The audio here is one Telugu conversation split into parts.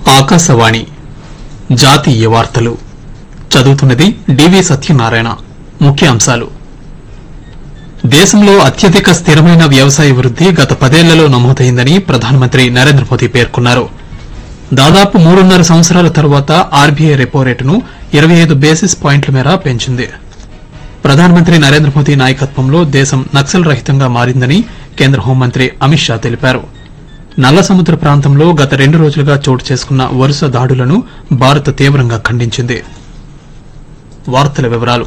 ఆకాశవాణి జాతీయ వార్తలు చదువుతున్నది డివి సత్యనారాయణ ముఖ్యాంశాలు దేశంలో అత్యధిక స్థిరమైన వ్యవసాయ వృద్ది గత పదేళ్లలో నమోదైందని ప్రధానమంత్రి నరేంద్ర మోదీ పేర్కొన్నారు దాదాపు మూడున్నర సంవత్సరాల తరువాత ఆర్బీఐ రెపో రేటును ఇరవై ఐదు బేసిస్ పాయింట్ల మేర పెంచింది ప్రధానమంత్రి నరేంద్ర మోదీ నాయకత్వంలో దేశం నక్సల్ రహితంగా మారిందని కేంద్ర హోంమంత్రి అమిత్ షా తెలిపారు నల్ల సముద్ర ప్రాంతంలో గత రెండు రోజులుగా చోటు చేసుకున్న వరుస దాడులను భారత్ తీవ్రంగా ఖండించింది వార్తల వివరాలు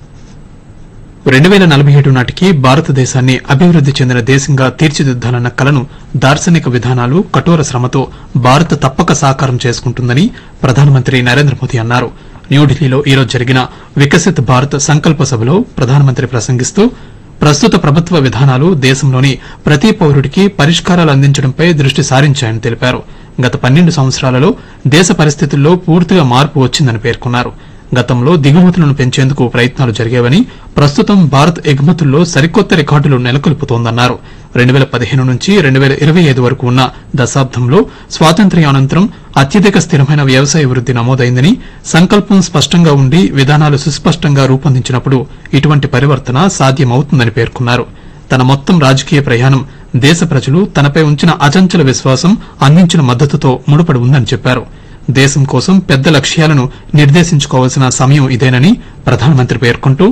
రెండు వేల నలభై ఏడు నాటికి భారతదేశాన్ని అభివృద్ది చెందిన దేశంగా తీర్చిదిద్దాలన్న కలను దార్శనిక విధానాలు కఠోర శ్రమతో భారత్ తప్పక సాకారం చేసుకుంటుందని ప్రధానమంత్రి నరేంద్ర మోదీ అన్నారు న్యూఢిల్లీలో ఈరోజు జరిగిన వికసిత్ భారత్ సంకల్ప సభలో ప్రధానమంత్రి ప్రసంగిస్తూ ప్రస్తుత ప్రభుత్వ విధానాలు దేశంలోని ప్రతి పౌరుడికి పరిష్కారాలు అందించడంపై దృష్టి సారించాయని తెలిపారు గత పన్నెండు సంవత్సరాలలో దేశ పరిస్థితుల్లో పూర్తిగా మార్పు వచ్చిందని పేర్కొన్నారు గతంలో దిగుమతులను పెంచేందుకు ప్రయత్నాలు జరిగేవని ప్రస్తుతం భారత్ ఎగుమతుల్లో సరికొత్త రికార్డులు నెలకొల్పుతోందన్నారు రెండు వేల పదిహేను నుంచి రెండు వేల ఇరవై ఐదు వరకు ఉన్న దశాబ్దంలో స్వాతంత్ర్యానంతరం అత్యధిక స్థిరమైన వ్యవసాయ వృద్ది నమోదైందని సంకల్పం స్పష్టంగా ఉండి విధానాలు సుస్పష్టంగా రూపొందించినప్పుడు ఇటువంటి పరివర్తన సాధ్యమవుతుందని పేర్కొన్నారు తన మొత్తం రాజకీయ ప్రయాణం దేశ ప్రజలు తనపై ఉంచిన అచంచల విశ్వాసం అందించిన మద్దతుతో ముడిపడి ఉందని చెప్పారు దేశం కోసం పెద్ద లక్ష్యాలను నిర్దేశించుకోవాల్సిన సమయం ఇదేనని ప్రధానమంత్రి పేర్కొంటూ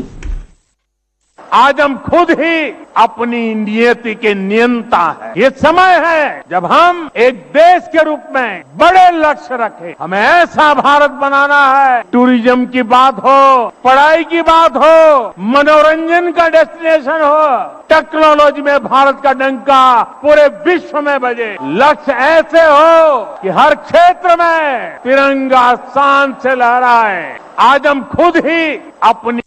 आज हम खुद ही अपनी नियति के नियंता है ये समय है जब हम एक देश के रूप में बड़े लक्ष्य रखें हमें ऐसा भारत बनाना है टूरिज्म की बात हो पढ़ाई की बात हो मनोरंजन का डेस्टिनेशन हो टेक्नोलॉजी में भारत का डंका पूरे विश्व में बजे लक्ष्य ऐसे हो कि हर क्षेत्र में तिरंगा शान से लहराए आज हम खुद ही अपनी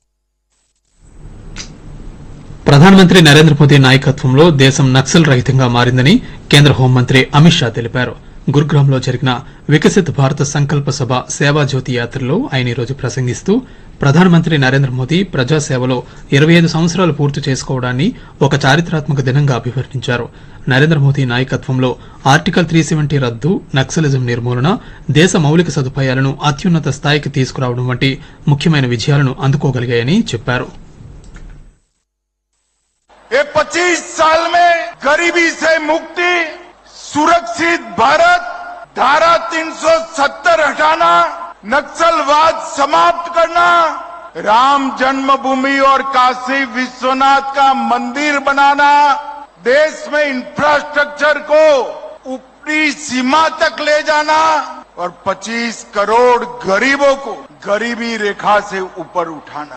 ప్రధానమంత్రి నరేంద్ర మోదీ నాయకత్వంలో దేశం నక్సల్ రహితంగా మారిందని కేంద్ర హోంమంత్రి అమిత్ షా తెలిపారు గురుగ్రామ్లో జరిగిన వికసిత్ భారత సంకల్ప సభ సేవాజ్యోతి యాత్రలో ఆయన ఈరోజు ప్రసంగిస్తూ ప్రధానమంత్రి నరేంద్ర మోదీ ప్రజాసేవలో ఇరవై ఐదు సంవత్సరాలు పూర్తి చేసుకోవడాన్ని ఒక చారిత్రాత్మక దినంగా అభివర్ణించారు నరేంద్ర మోదీ నాయకత్వంలో ఆర్టికల్ త్రీ సెవెంటీ రద్దు నక్సలిజం నిర్మూలన దేశ మౌలిక సదుపాయాలను అత్యున్నత స్థాయికి తీసుకురావడం వంటి ముఖ్యమైన విజయాలను అందుకోగలిగాయని చెప్పారు ये 25 साल में गरीबी से मुक्ति सुरक्षित भारत धारा 370 हटाना नक्सलवाद समाप्त करना राम जन्मभूमि और काशी विश्वनाथ का मंदिर बनाना देश में इंफ्रास्ट्रक्चर को ऊपरी सीमा तक ले जाना और 25 करोड़ गरीबों को गरीबी रेखा से ऊपर उठाना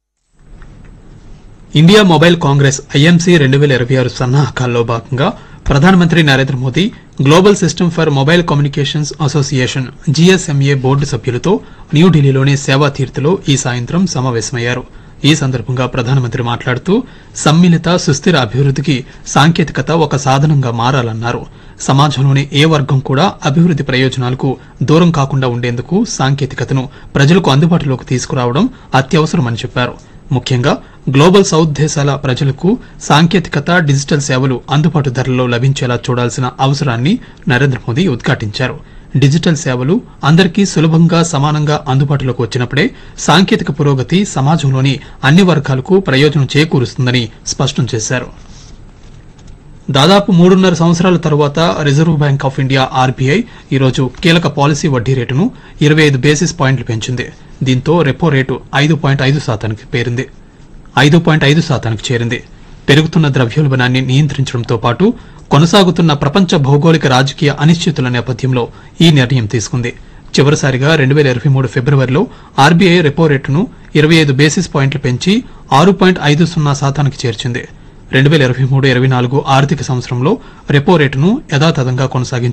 ఇండియా మొబైల్ కాంగ్రెస్ ఐఎంసీ రెండు వేల ఇరవై ఆరు సన్నాహకాల్లో భాగంగా ప్రధానమంత్రి Narendra Modi global system for mobile communications association GSMA board సభ్యులతో న్యూఢిల్లీలోని సేవాతీర్థలో ఈ సాయంత్రం సమావేశమయ్యారు ఈ సందర్భంగా ప్రధానమంత్రి మాట్లాడుతూ సమ్మిళిత సుస్థిర అభివృద్దికి సాంకేతికత ఒక సాధనంగా మారాలన్నారు సమాజంలోని ఏ వర్గం కూడా అభివృద్ది ప్రయోజనాలకు దూరం కాకుండా ఉండేందుకు సాంకేతికతను ప్రజలకు అందుబాటులోకి తీసుకురావడం అత్యవసరమని చెప్పారు ముఖ్యంగా గ్లోబల్ సౌత్ దేశాల ప్రజలకు సాంకేతికత డిజిటల్ సేవలు అందుబాటు ధరల్లో లభించేలా చూడాల్సిన అవసరాన్ని నరేంద్ర మోదీ ఉద్ఘాటించారు డిజిటల్ సేవలు అందరికీ సులభంగా సమానంగా అందుబాటులోకి వచ్చినప్పుడే సాంకేతిక పురోగతి సమాజంలోని అన్ని వర్గాలకు ప్రయోజనం చేకూరుస్తుందని స్పష్టం చేశారు దాదాపు మూడున్నర సంవత్సరాల తరువాత reserve bank of India RBI ఈరోజు కీలక పాలసీ వడ్డీ రేటును ఇరవై ఐదు బేసిస్ పాయింట్లు పెంచింది దీంతో రెపో రేటు ఐదు పాయింట్ ఐదు శాతానికి పేరింది ఐదు పాయింట్ ఐదు శాతానికి చేరింది పెరుగుతున్న ద్రవ్యోల్బణాన్ని నియంత్రించడంతో పాటు కొనసాగుతున్న ప్రపంచ భౌగోళిక రాజకీయ అనిశ్చితుల నేపథ్యంలో ఈ నిర్ణయం తీసుకుంది చివరిసారిగా రెండు వేల ఇరవై మూడు ఫిబ్రవరిలో ఆర్బీఐ రెపో రేటును ఇరవై ఐదు బేసిస్ పాయింట్లు పెంచి ఆరు పాయింట్ ఐదు సున్నా శాతానికి చేర్చింది రెండు వేల ఇరవై మూడు ఇరవై నాలుగు ఆర్థిక సంవత్సరంలో రెపో రేటును యథాతథంగా కొనసాగించారు